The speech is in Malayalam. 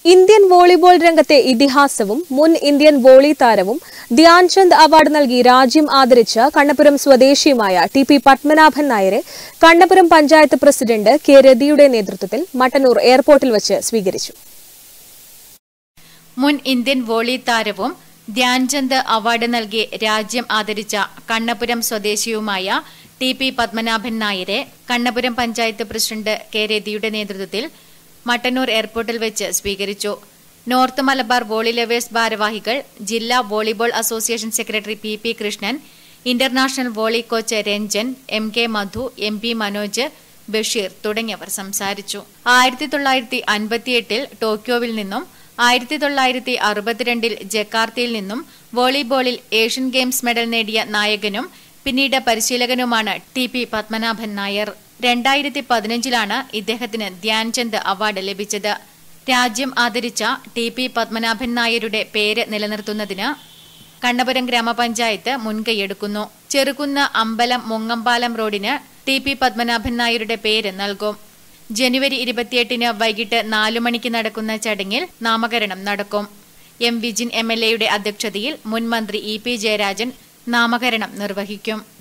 ഇന്ത്യൻ വോളിബോൾ രംഗത്തെ ഇതിഹാസവും മുൻ ഇന്ത്യൻ വോളി താരവും ധ്യാൻചന്ദ് അവാർഡ് നൽകി രാജ്യം ആദരിച്ച കണ്ണപുരം സ്വദേശിയുമായ ടി പി പത്മനാഭൻ നായരെ കണ്ണപുരം പഞ്ചായത്ത് പ്രസിഡന്റ് കെ രതിയുടെ നേതൃത്വത്തിൽ മട്ടന്നൂർ എയർപോർട്ടിൽ വച്ച് സ്വീകരിച്ചു മുൻ ഇന്ത്യൻ വോളി താരവും ധ്യാൻചന്ദ് അവാർഡ് നൽകി രാജ്യം ആദരിച്ച കണ്ണപുരം സ്വദേശിയുമായ ടി പി പത്മനാഭൻ നായരെ കണ്ണപുരം പഞ്ചായത്ത് പ്രസിഡന്റ് കെ രതിയുടെ നേതൃത്വത്തിൽ മട്ടന്നൂർ എയർപോർട്ടിൽ വെച്ച് സ്വീകരിച്ചു നോർത്ത് മലബാർ വോളി ലവേഴ്സ് ഭാരവാഹികൾ ജില്ലാ volleyball association secretary P P Krishnan international volley coach Ranjan M K Madhu M P Manoj Basheer തുടങ്ങിയവർ സംസാരിച്ചു ആയിരത്തി തൊള്ളായിരത്തി അൻപത്തിയെട്ടിൽ ടോക്കിയോവിൽ നിന്നും ആയിരത്തി തൊള്ളായിരത്തി അറുപത്തിരണ്ടിൽ ജക്കാർത്തയിൽ നിന്നും വോളിബോളിൽ ഏഷ്യൻ ഗെയിംസ് മെഡൽ നേടിയ നായകനും പിന്നീട് പരിശീലകനുമാണ് ടി പി പത്മനാഭൻ നായർ രണ്ടായിരത്തി പതിനഞ്ചിലാണ് ഇദ്ദേഹത്തിന് ധ്യാൻചന്ദ് അവാർഡ് ലഭിച്ചത് രാജ്യം ആദരിച്ച ടി പി പത്മനാഭൻ നായരുടെ പേര് നിലനിർത്തുന്നതിന് കണ്ണപുരം ഗ്രാമപഞ്ചായത്ത് മുൻകൈയെടുക്കുന്നു ചെറുകുന്ന് അമ്പലം മുങ്ങമ്പാലം റോഡിന് ടി പി പത്മനാഭൻ നായരുടെ പേര് നൽകും ജനുവരി ഇരുപത്തിയെട്ടിന് വൈകിട്ട് നാലു മണിക്ക് നടക്കുന്ന ചടങ്ങിൽ നാമകരണം നടക്കും എം വിജിൻ എം എൽ എയുടെ അധ്യക്ഷതയിൽ മുൻ മന്ത്രി ഇ പി ജയരാജൻ നാമകരണം നിർവഹിക്കും